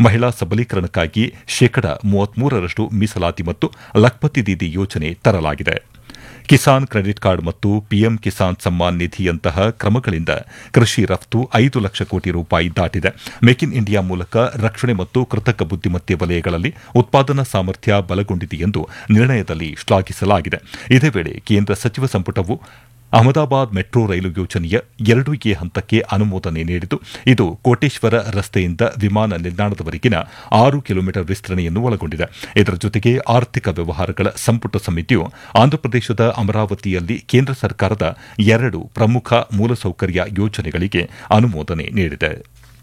ಮಹಿಳಾ ಸಬಲೀಕರಣಕ್ಕಾಗಿ ಶೇಕಡ ಮೂವತ್ಮೂರರಷ್ಟು ಮೀಸಲಾತಿ ಮತ್ತು ಲಖ್ಪತಿ ದೀದಿ ಯೋಜನೆ ತರಲಾಗಿದೆ ಕಿಸಾನ್ ಕ್ರೆಡಿಟ್ ಕಾರ್ಡ್ ಮತ್ತು ಪಿಎಂ ಕಿಸಾನ್ ಸಮ್ಮಾನ್ ನಿಧಿಯಂತಹ ಕ್ರಮಗಳಿಂದ ಕೃಷಿ ರಫ್ತು ಐದು ಲಕ್ಷ ಕೋಟಿ ರೂಪಾಯಿ ದಾಟಿದೆ ಮೇಕ್ ಇನ್ ಇಂಡಿಯಾ ಮೂಲಕ ರಕ್ಷಣೆ ಮತ್ತು ಕೃತಕ ಬುದ್ದಿಮತ್ತೆ ವಲಯಗಳಲ್ಲಿ ಉತ್ಪಾದನಾ ಸಾಮರ್ಥ್ಯ ಬಲಗೊಂಡಿದೆ ಎಂದು ನಿರ್ಣಯದಲ್ಲಿ ಶ್ಲಾಘಿಸಲಾಗಿದೆ ಇದೇ ವೇಳೆ ಕೇಂದ್ರ ಸಚಿವ ಸಂಪುಟವು ಅಹಮದಾಬಾದ್ ಮೆಟ್ರೋ ರೈಲು ಯೋಜನೆಯ ಎರಡು ಎ ಹಂತಕ್ಕೆ ಅನುಮೋದನೆ ನೀಡಿದ್ದು ಇದು ಕೋಟೇಶ್ವರ ರಸ್ತೆಯಿಂದ ವಿಮಾನ ನಿಲ್ದಾಣದವರೆಗಿನ ಆರು ಕಿಲೋಮೀಟರ್ ವಿಸ್ತರಣೆಯನ್ನು ಒಳಗೊಂಡಿದೆ ಇದರ ಜೊತೆಗೆ ಆರ್ಥಿಕ ವ್ಯವಹಾರಗಳ ಸಂಪುಟ ಸಮಿತಿಯು ಆಂಧ್ರಪ್ರದೇಶದ ಅಮರಾವತಿಯಲ್ಲಿ ಕೇಂದ್ರ ಸರ್ಕಾರದ ಎರಡು ಪ್ರಮುಖ ಮೂಲಸೌಕರ್ಯ ಯೋಜನೆಗಳಿಗೆ ಅನುಮೋದನೆ ನೀಡಿದೆ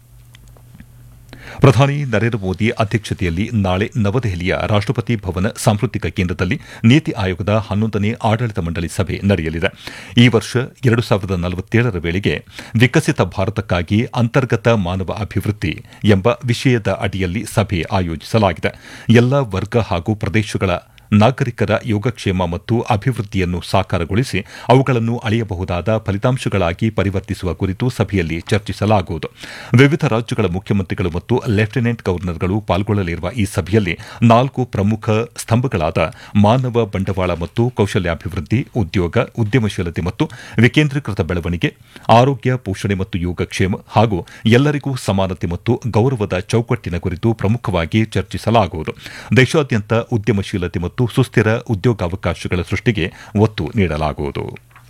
ಪ್ರಧಾನಿ ನರೇಂದ್ರ ಮೋದಿ ಅಧ್ಯಕ್ಷತೆಯಲ್ಲಿ ನಾಳೆ ನವದೆಹಲಿಯ ರಾಷ್ಟಪತಿ ಭವನ ಸಾಂಸ್ಕೃತಿಕ ಕೇಂದ್ರದಲ್ಲಿ ನೀತಿ ಆಯೋಗದ ಹನ್ನೊಂದನೇ ಆಡಳಿತ ಮಂಡಳಿ ಸಭೆ ನಡೆಯಲಿದೆ ಈ ವರ್ಷ ಎರಡು ಸಾವಿರದ ನಲವತ್ತೇಳರ ವೇಳೆಗೆ ವಿಕಸಿತ ಭಾರತಕ್ಕಾಗಿ ಅಂತರ್ಗತ ಮಾನವ ಅಭಿವೃದ್ಧಿ ಎಂಬ ವಿಷಯದ ಅಡಿಯಲ್ಲಿ ಸಭೆ ಆಯೋಜಿಸಲಾಗಿದೆ ಎಲ್ಲ ವರ್ಗ ಹಾಗೂ ಪ್ರದೇಶಗಳ ನಾಗರಿಕರ ಯೋಗಕ್ಷೇಮ ಮತ್ತು ಅಭಿವೃದ್ಧಿಯನ್ನು ಸಾಕಾರಗೊಳಿಸಿ ಅವುಗಳನ್ನು ಅಳೆಯಬಹುದಾದ ಫಲಿತಾಂಶಗಳಾಗಿ ಪರಿವರ್ತಿಸುವ ಕುರಿತು ಸಭೆಯಲ್ಲಿ ಚರ್ಚಿಸಲಾಗುವುದು ವಿವಿಧ ರಾಜ್ಯಗಳ ಮುಖ್ಯಮಂತ್ರಿಗಳು ಮತ್ತು ಲೆಫ್ಟಿನೆಂಟ್ ಗವರ್ನರ್ಗಳು ಪಾಲ್ಗೊಳ್ಳಲಿರುವ ಈ ಸಭೆಯಲ್ಲಿ ನಾಲ್ಕು ಪ್ರಮುಖ ಸ್ತಂಭಗಳಾದ ಮಾನವ ಬಂಡವಾಳ ಮತ್ತು ಕೌಶಲ್ಯಾಭಿವೃದ್ಧಿ ಉದ್ಯೋಗ ಉದ್ಯಮಶೀಲತೆ ಮತ್ತು ವಿಕೇಂದ್ರೀಕೃತ ಬೆಳವಣಿಗೆ ಆರೋಗ್ಯ ಪೋಷಣೆ ಮತ್ತು ಯೋಗಕ್ಷೇಮ ಹಾಗೂ ಎಲ್ಲರಿಗೂ ಸಮಾನತೆ ಮತ್ತು ಗೌರವದ ಚೌಕಟ್ಟಿನ ಕುರಿತು ಪ್ರಮುಖವಾಗಿ ಚರ್ಚಿಸಲಾಗುವುದು ದೇಶಾದ್ಯಂತ ಉದ್ಯಮಶೀಲತೆ ಮತ್ತು ಸುಸ್ಥಿರ ಉದ್ಯೋಗಾವಕಾಶಗಳ ಸೃಷ್ಟಿಗೆ ಒತ್ತು ನೀಡಲಾಗುವುದು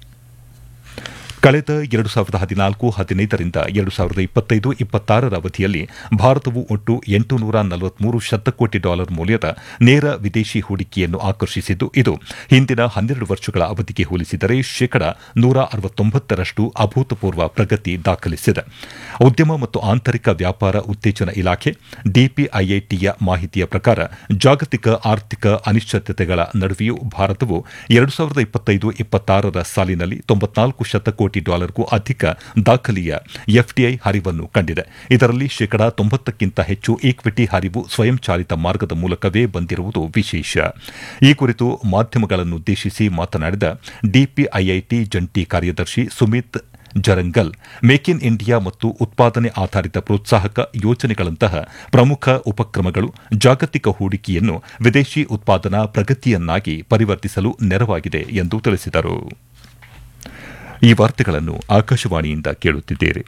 ಕಳೆದ ಎರಡು ಸಾವಿರದ ಹದಿನಾಲ್ಕು ಹದಿನೈದರಿಂದ ಎರಡು ಸಾವಿರದ ಇಪ್ಪತ್ತೈದು ಇಪ್ಪತ್ತಾರರ ಅವಧಿಯಲ್ಲಿ ಭಾರತವು ಒಟ್ಟು ಎಂಟು ನೂರ ನಲವತ್ಮೂರು ಶತಕೋಟಿ ಡಾಲರ್ ಮೌಲ್ಯದ ನೇರ ವಿದೇಶಿ ಹೂಡಿಕೆಯನ್ನು ಆಕರ್ಷಿಸಿದ್ದು ಇದು ಹಿಂದಿನ ಹನ್ನೆರಡು ವರ್ಷಗಳ ಅವಧಿಗೆ ಹೋಲಿಸಿದರೆ ಶೇಕಡ ನೂರ ಅರವತ್ತೊಂಬತ್ತರಷ್ಟು ಅಭೂತಪೂರ್ವ ಪ್ರಗತಿ ದಾಖಲಿಸಿದೆ ಉದ್ಯಮ ಮತ್ತು ಆಂತರಿಕ ವ್ಯಾಪಾರ ಉತ್ತೇಜನ ಇಲಾಖೆ ಡಿಪಿಐಐಟಿಯ ಮಾಹಿತಿಯ ಪ್ರಕಾರ ಜಾಗತಿಕ ಆರ್ಥಿಕ ಅನಿಶ್ಚಿತತೆಗಳ ನಡುವೆಯೂ ಭಾರತವು ಎರಡು ಸಾವಿರದ ಇಪ್ಪತ್ತೈದು ಇಪ್ಪತ್ತಾರರ ಸಾಲಿನಲ್ಲಿ ತೊಂಬತ್ನಾಲ್ಕು ಶತಕೋಟಿ ಡಾಲರ್ಗೂ ಅಧಿಕ ದಾಖಲೆಯ ಎಫ್ಡಿಐ ಹರಿವನ್ನು ಕಂಡಿದೆ ಇದರಲ್ಲಿ ಶೇಕಡಾ ತೊಂಬತ್ತಕ್ಕಿಂತ ಹೆಚ್ಚು ಈಕ್ವಿಟಿ ಹರಿವು ಸ್ವಯಂಚಾಲಿತ ಮಾರ್ಗದ ಮೂಲಕವೇ ಬಂದಿರುವುದು ವಿಶೇಷ ಈ ಕುರಿತು ಮಾಧ್ಯಮಗಳನ್ನುದ್ದೇಶಿಸಿ ಮಾತನಾಡಿದ ಡಿಪಿಐಐಟಿ ಜಂಟಿ ಕಾರ್ಯದರ್ಶಿ Sumit Jarangal make in India ಮತ್ತು ಉತ್ಪಾದನೆ ಆಧಾರಿತ ಪ್ರೋತ್ಸಾಹಕ ಯೋಜನೆಗಳಂತಹ ಪ್ರಮುಖ ಉಪಕ್ರಮಗಳು ಜಾಗತಿಕ ಹೂಡಿಕೆಯನ್ನು ವಿದೇಶಿ ಉತ್ಪಾದನಾ ಪ್ರಗತಿಯನ್ನಾಗಿ ಪರಿವರ್ತಿಸಲು ನೆರವಾಗಿದೆ ಎಂದು ತಿಳಿಸಿದರು ಈ ವಾರ್ತೆಗಳನ್ನು ಆಕಾಶವಾಣಿಯಿಂದ ಕೇಳುತ್ತಿದ್ದೀರಿ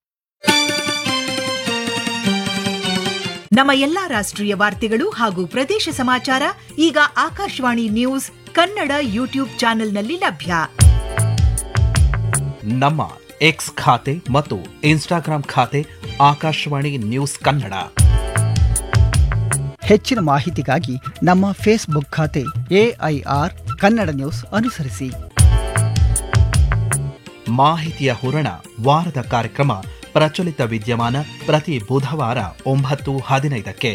ನಮ್ಮ ಎಲ್ಲಾ ರಾಷ್ಟ್ರೀಯ ವಾರ್ತೆಗಳು ಹಾಗೂ ಪ್ರದೇಶ ಸಮಾಚಾರ ಈಗ ಆಕಾಶವಾಣಿ ನ್ಯೂಸ್ ಕನ್ನಡ ಯೂಟ್ಯೂಬ್ ಚಾನೆಲ್ನಲ್ಲಿ ಲಭ್ಯ ನಮ್ಮ ಎಕ್ಸ್ ಖಾತೆ ಮತ್ತು ಇನ್ಸ್ಟಾಗ್ರಾಂ ಖಾತೆ ಆಕಾಶವಾಣಿ ನ್ಯೂಸ್ ಕನ್ನಡ ಹೆಚ್ಚಿನ ಮಾಹಿತಿಗಾಗಿ ನಮ್ಮ ಫೇಸ್ಬುಕ್ ಖಾತೆ ಎಐಆರ್ ಕನ್ನಡ ನ್ಯೂಸ್ ಅನುಸರಿಸಿ ಮಾಹಿತಿಯ ಹೂರಣ ವಾರದ ಕಾರ್ಯಕ್ರಮ ಪ್ರಚಲಿತ ವಿದ್ಯಮಾನ ಪ್ರತಿ ಬುಧವಾರ ಒಂಬತ್ತು ಹದಿನೈದಕ್ಕೆ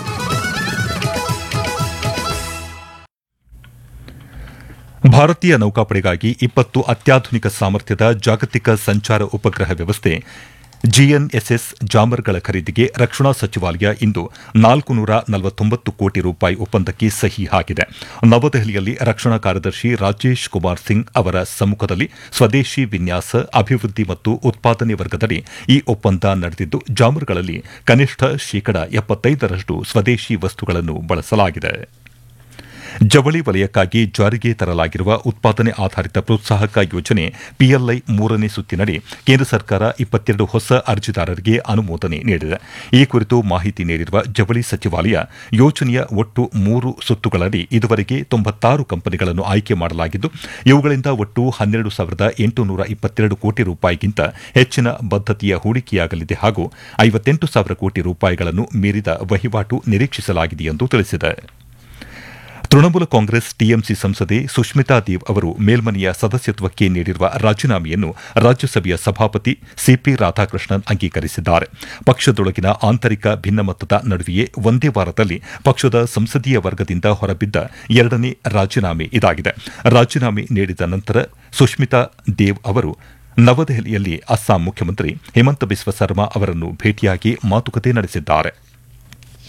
ಭಾರತೀಯ ನೌಕಾಪಡೆಗಾಗಿ ಇಪ್ಪತ್ತು ಅತ್ಯಾಧುನಿಕ ಸಾಮರ್ಥ್ಯದ ಜಾಗತಿಕ ಸಂಚಾರ ಉಪಗ್ರಹ ವ್ಯವಸ್ಥೆ ಜಿಎನ್ಎಸ್ಎಸ್ ಜಾಮರ್ಗಳ ಖರೀದಿಗೆ ರಕ್ಷಣಾ ಸಚಿವಾಲಯ ಇಂದು ನಾಲ್ಕು ನೂರ ನಲವತ್ತೊಂಬತ್ತು ಕೋಟಿ ರೂಪಾಯಿ ಒಪ್ಪಂದಕ್ಕೆ ಸಹಿ ಹಾಕಿದೆ ನವದೆಹಲಿಯಲ್ಲಿ ರಕ್ಷಣಾ ಕಾರ್ಯದರ್ಶಿ ರಾಜೇಶ್ ಕುಮಾರ್ ಸಿಂಗ್ ಅವರ ಸಮ್ಮುಖದಲ್ಲಿ ಸ್ವದೇಶಿ ವಿನ್ಯಾಸ ಅಭಿವೃದ್ಧಿ ಮತ್ತು ಉತ್ಪಾದನೆ ವರ್ಗದಡಿ ಈ ಒಪ್ಪಂದ ನಡೆದಿದ್ದು ಜಾಮರ್ಗಳಲ್ಲಿ ಕನಿಷ್ಠ ಶೇಕಡ ಎಪ್ಪತ್ತೈದರಷ್ಟು ಸ್ವದೇಶಿ ವಸ್ತುಗಳನ್ನು ಬಳಸಲಾಗಿದೆ ಜವಳಿ ವಲಯಕ್ಕಾಗಿ ಜಾರಿಗೆ ತರಲಾಗಿರುವ ಉತ್ಪಾದನೆ ಆಧಾರಿತ ಪ್ರೋತ್ಸಾಹಕ ಯೋಜನೆ ಪಿಎಲ್ಐ ಮೂರನೇ ಸುತ್ತಿನಡಿ ಕೇಂದ್ರ ಸರ್ಕಾರ ಇಪ್ಪತ್ತೆರಡು ಹೊಸ ಅರ್ಜಿದಾರರಿಗೆ ಅನುಮೋದನೆ ನೀಡಿದೆ ಈ ಕುರಿತು ಮಾಹಿತಿ ನೀಡಿರುವ ಜವಳಿ ಸಚಿವಾಲಯ ಯೋಜನೆಯ ಒಟ್ಟು ಮೂರು ಸುತ್ತುಗಳಡಿ ಇದುವರೆಗೆ ತೊಂಬತ್ತಾರು ಕಂಪನಿಗಳನ್ನು ಆಯ್ಕೆ ಮಾಡಲಾಗಿದ್ದು ಇವುಗಳಿಂದ ಒಟ್ಟು ಹನ್ನೆರಡು ಸಾವಿರದ ಎಂಟುನೂರ ಇಪ್ಪತ್ತೆರಡು ಕೋಟಿ ರೂಪಾಯಿಗಿಂತ ಹೆಚ್ಚಿನ ಬದ್ದತೆಯ ಹೂಡಿಕೆಯಾಗಲಿದೆ ಹಾಗೂ ಐವತ್ತೆಂಟು ಸಾವಿರ ಕೋಟಿ ರೂಪಾಯಿಗಳನ್ನು ಮೀರಿದ ವಹಿವಾಟು ನಿರೀಕ್ಷಿಸಲಾಗಿದೆ ಎಂದು ತಿಳಿಸಿದೆ ತೃಣಮೂಲ ಕಾಂಗ್ರೆಸ್ ಟಿಎಂಸಿ ಸಂಸದೆ ಸುಷ್ಮಿತಾ ದೇವ್ ಅವರು ಮೇಲ್ಮನೆಯ ಸದಸ್ಯತ್ವಕ್ಕೆ ನೀಡಿರುವ ರಾಜೀನಾಮೆಯನ್ನು ರಾಜ್ಯಸಭೆಯ ಸಭಾಪತಿ ಸಿಪಿ ರಾಧಾಕೃಷ್ಣನ್ ಅಂಗೀಕರಿಸಿದ್ದಾರೆ ಪಕ್ಷದೊಳಗಿನ ಆಂತರಿಕ ಭಿನ್ನಮತದ ನಡುವೆಯೇ ಒಂದೇ ವಾರದಲ್ಲಿ ಪಕ್ಷದ ಸಂಸದೀಯ ವರ್ಗದಿಂದ ಹೊರಬಿದ್ದ ಎರಡನೇ ರಾಜೀನಾಮೆ ಇದಾಗಿದೆ ರಾಜೀನಾಮೆ ನೀಡಿದ ನಂತರ ಸುಷ್ಮಿತಾ ದೇವ್ ಅವರು ನವದೆಹಲಿಯಲ್ಲಿ ಅಸ್ಸಾಂ ಮುಖ್ಯಮಂತ್ರಿ ಹಿಮಂತ ಬಿಸ್ವ ಸರ್ಮಾ ಅವರನ್ನು ಭೇಟಿಯಾಗಿ ಮಾತುಕತೆ ನಡೆಸಿದ್ದಾರೆ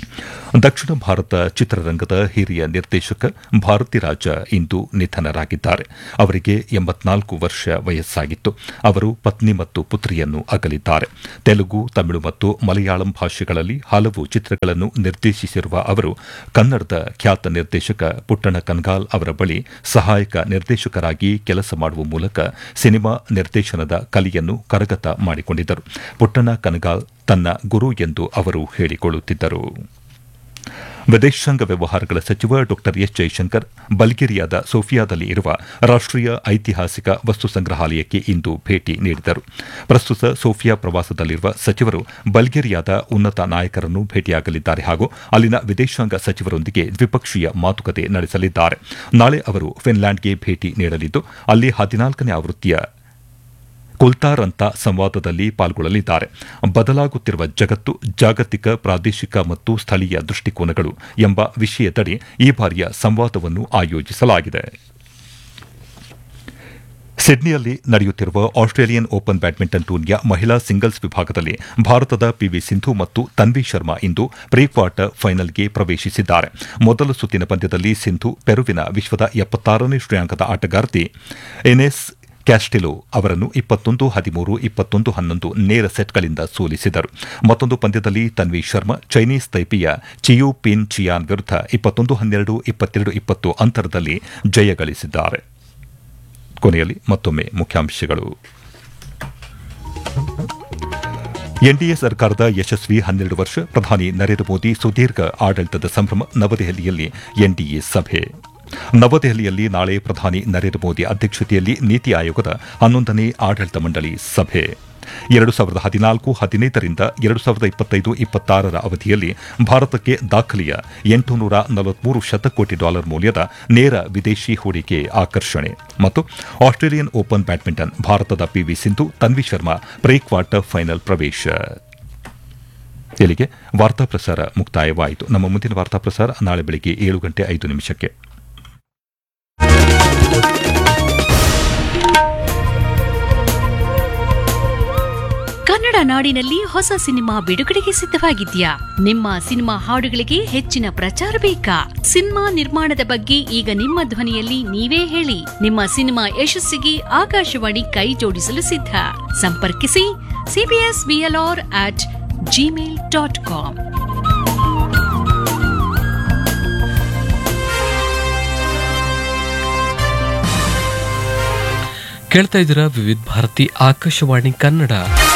ದಕ್ಷಿಣ ಭಾರತ ಚಿತ್ರರಂಗದ ಹಿರಿಯ ನಿರ್ದೇಶಕ ಭಾರತಿರಾಜ ಇಂದು ನಿಧನರಾಗಿದ್ದಾರೆ ಅವರಿಗೆ ಎಂಬತ್ನಾಲ್ಕು ವರ್ಷ ವಯಸ್ಸಾಗಿತ್ತು ಅವರು ಪತ್ನಿ ಮತ್ತು ಪುತ್ರಿಯನ್ನು ಅಗಲಿದ್ದಾರೆ ತೆಲುಗು ತಮಿಳು ಮತ್ತು ಮಲಯಾಳಂ ಭಾಷೆಗಳಲ್ಲಿ ಹಲವು ಚಿತ್ರಗಳನ್ನು ನಿರ್ದೇಶಿಸಿರುವ ಅವರು ಕನ್ನಡದ ಖ್ಯಾತ ನಿರ್ದೇಶಕ ಪುಟ್ಟಣ ಕನ್ಗಾಲ್ ಅವರ ಬಳಿ ಸಹಾಯಕ ನಿರ್ದೇಶಕರಾಗಿ ಕೆಲಸ ಮಾಡುವ ಮೂಲಕ ಸಿನಿಮಾ ನಿರ್ದೇಶನದ ಕಲೆಯನ್ನು ಕರಗತ ಮಾಡಿಕೊಂಡಿದ್ದರು ಪುಟ್ಟಣ ಕನ್ಗಾಲ್ ತನ್ನ ಗುರು ಎಂದು ಅವರು ಹೇಳಿಕೊಳ್ಳುತ್ತಿದ್ದರು ವಿದೇಶಾಂಗ ವ್ಯವಹಾರಗಳ ಸಚಿವ ಡಾ ಎಸ್ ಜೈಶಂಕರ್ ಬಲ್ಗೇರಿಯಾದ ಸೋಫಿಯಾದಲ್ಲಿ ಇರುವ ರಾಷ್ಟೀಯ ಐತಿಹಾಸಿಕ ವಸ್ತು ಸಂಗ್ರಹಾಲಯಕ್ಕೆ ಇಂದು ಭೇಟಿ ನೀಡಿದರು ಪ್ರಸ್ತುತ ಸೋಫಿಯಾ ಪ್ರವಾಸದಲ್ಲಿರುವ ಸಚಿವರು ಬಲ್ಗೇರಿಯಾದ ಉನ್ನತ ನಾಯಕರನ್ನು ಭೇಟಿಯಾಗಲಿದ್ದಾರೆ ಹಾಗೂ ಅಲ್ಲಿನ ವಿದೇಶಾಂಗ ಸಚಿವರೊಂದಿಗೆ ದ್ವಿಪಕ್ಷೀಯ ಮಾತುಕತೆ ನಡೆಸಲಿದ್ದಾರೆ ನಾಳೆ ಅವರು ಫಿನ್ಲ್ಯಾಂಡ್ಗೆ ಭೇಟಿ ನೀಡಲಿದ್ದು ಅಲ್ಲಿ ಹದಿನಾಲ್ಕನೇ ಆವೃತ್ತಿಯ ಕುಲ್ತಾರ್ ಅಂತ ಸಂವಾದದಲ್ಲಿ ಪಾಲ್ಗೊಳ್ಳಲಿದ್ದಾರೆ ಬದಲಾಗುತ್ತಿರುವ ಜಗತ್ತು ಜಾಗತಿಕ ಪ್ರಾದೇಶಿಕ ಮತ್ತು ಸ್ಥಳೀಯ ದೃಷ್ಟಿಕೋನಗಳು ಎಂಬ ವಿಷಯದಡಿ ಈ ಬಾರಿಯ ಸಂವಾದವನ್ನು ಆಯೋಜಿಸಲಾಗಿದೆ ಸಿಡ್ನಿಯಲ್ಲಿ ನಡೆಯುತ್ತಿರುವ ಆಸ್ಟ್ರೇಲಿಯನ್ ಓಪನ್ ಬ್ಯಾಡ್ಮಿಂಟನ್ ಟೂರ್ನಿಯ ಮಹಿಳಾ ಸಿಂಗಲ್ಸ್ ವಿಭಾಗದಲ್ಲಿ ಭಾರತದ ಪಿವಿ ಸಿಂಧು ಮತ್ತು ತನ್ವಿ ಶರ್ಮಾ ಇಂದು ಪ್ರೀ ಕ್ವಾರ್ಟರ್ ಫೈನಲ್ಗೆ ಪ್ರವೇಶಿಸಿದ್ದಾರೆ ಮೊದಲ ಸುತ್ತಿನ ಪಂದ್ಯದಲ್ಲಿ ಸಿಂಧು ಪೆರುವಿನ ವಿಶ್ವದ ಎಪ್ಪತ್ತಾರನೇ ಶ್ರೇಯಾಂಕದ ಆಟಗಾರ್ತಿ ಎನೆಸ್ ಕ್ಯಾಸ್ಟಿಲೋ ಅವರನ್ನು ಇಪ್ಪತ್ತೊಂದು ಹದಿಮೂರು ಇಪ್ಪತ್ತೊಂದು ಹನ್ನೊಂದು ನೇರ ಸೆಟ್ಗಳಿಂದ ಸೋಲಿಸಿದರು ಮತ್ತೊಂದು ಪಂದ್ಯದಲ್ಲಿ ತನ್ವಿ ಶರ್ಮಾ ಚೈನೀಸ್ ತೈಪಿಯ ಚಿಯು ಪಿನ್ ಚಿಯಾನ್ ವಿರುದ್ಧ ಇಪ್ಪತ್ತೊಂದು ಹನ್ನೆರಡು ಇಪ್ಪತ್ತೆರಡು ಇಪ್ಪತ್ತು ಅಂತರದಲ್ಲಿ ಜಯ ಗಳಿಸಿದ್ದಾರೆ ಕೊನೆಯಲ್ಲಿ ಮತ್ತೊಮ್ಮೆ ಮುಖ್ಯಾಂಶಗಳು ಎನ್ಡಿಎ ಸರ್ಕಾರದ ಯಶಸ್ವಿ ಹನ್ನೆರಡು ವರ್ಷ ಪ್ರಧಾನಿ ನರೇಂದ್ರ ಮೋದಿ ಸುದೀರ್ಘ ಆಡಳಿತದ ಸಂಭ್ರಮ ನವದೆಹಲಿಯಲ್ಲಿ ಎನ್ಡಿಎ ಸಭೆ ನವದೆಹಲಿಯಲ್ಲಿ ನಾಳೆ ಪ್ರಧಾನಿ ನರೇಂದ್ರ ಮೋದಿ ಅಧ್ಯಕ್ಷತೆಯಲ್ಲಿ ನೀತಿ ಆಯೋಗದ ಹನ್ನೊಂದನೇ ಆಡಳಿತ ಮಂಡಳಿ ಸಭೆ ಎರಡು ಸಾವಿರದ ಹದಿನಾಲ್ಕು ಹದಿನೈದರಿಂದ ಎರಡು ಸಾವಿರದ ಇಪ್ಪತ್ತೈದು ಇಪ್ಪತ್ತಾರರ ಅವಧಿಯಲ್ಲಿ ಭಾರತಕ್ಕೆ ದಾಖಲೆಯ ಎಂಟುನೂರ ನಲವತ್ಮೂರು ಶತಕೋಟಿ ಡಾಲರ್ ಮೌಲ್ಯದ ನೇರ ವಿದೇಶಿ ಹೂಡಿಕೆ ಆಕರ್ಷಣೆ ಮತ್ತು ಆಸ್ಟ್ರೇಲಿಯನ್ ಓಪನ್ ಬ್ಯಾಡ್ಮಿಂಟನ್ ಭಾರತದ P V Sindhu Tanvi Sharma pre quarter final ಪ್ರವೇಶ ಇಲ್ಲಿಗೆ ವಾರ್ತಾ ಪ್ರಸಾರ ಮುಕ್ತಾಯವಾಯಿತು ನಮ್ಮ ಮುಂದಿನ ವಾರ್ತಾ ಪ್ರಸಾರ ನಾಳೆ ಬೆಳಗ್ಗೆ ಏಳು ಗಂಟೆ ಐದು ನಿಮಿಷಕ್ಕೆ ಕನ್ನಡ ನಾಡಿನಲ್ಲಿ ಹೊಸ ಸಿನಿಮಾ ಬಿಡುಗಡೆಗೆ ಸಿದ್ಧವಾಗಿದ್ಯಾ ನಿಮ್ಮ ಸಿನಿಮಾ ಹಾಡುಗಳಿಗೆ ಹೆಚ್ಚಿನ ಪ್ರಚಾರ ಬೇಕಾ ಸಿನಿಮಾ ನಿರ್ಮಾಣದ ಬಗ್ಗೆ ಈಗ ನಿಮ್ಮ ಧ್ವನಿಯಲ್ಲಿ ನೀವೇ ಹೇಳಿ ನಿಮ್ಮ ಸಿನಿಮಾ ಯಶಸ್ಸಿಗೆ ಆಕಾಶವಾಣಿ ಕೈ ಜೋಡಿಸಲು ಸಿದ್ಧ ಸಂಪರ್ಕಿಸಿ C B S B L R at Gmail dot com ಕೇಳ್ತಾ ಇದ್ದೀರಾ ವಿವಿಧ ಭಾರತಿ ಆಕಾಶವಾಣಿ ಕನ್ನಡ